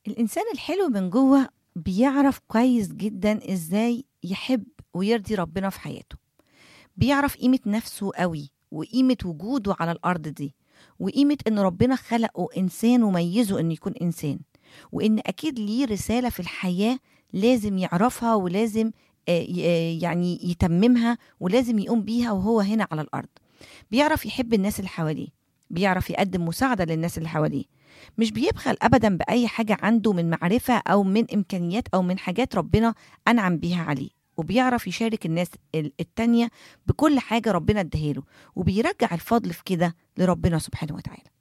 الإنسان الحلو من جوه بيعرف كويس جدا إزاي يحب ويرضي ربنا في حياته بيعرف قيمة نفسه قوي وقيمة وجوده على الأرض دي وقيمة إن ربنا خلقه إنسان وميزه إنه يكون إنسان وإن أكيد ليه رسالة في الحياة لازم يعرفها ولازم آه، ي- آه، يعني يتممها ولازم يقوم بيها وهو هنا على الأرض بيعرف يحب الناس اللي حواليه بيعرف يقدم مساعدة للناس اللي حواليه مش بيبخل أبدا بأي حاجة عنده من معرفة أو من إمكانيات أو من حاجات ربنا أنعم بيها عليه وبيعرف يشارك الناس ال- التانية بكل حاجة ربنا اداها له وبيرجع الفضل في كده لربنا سبحانه وتعالى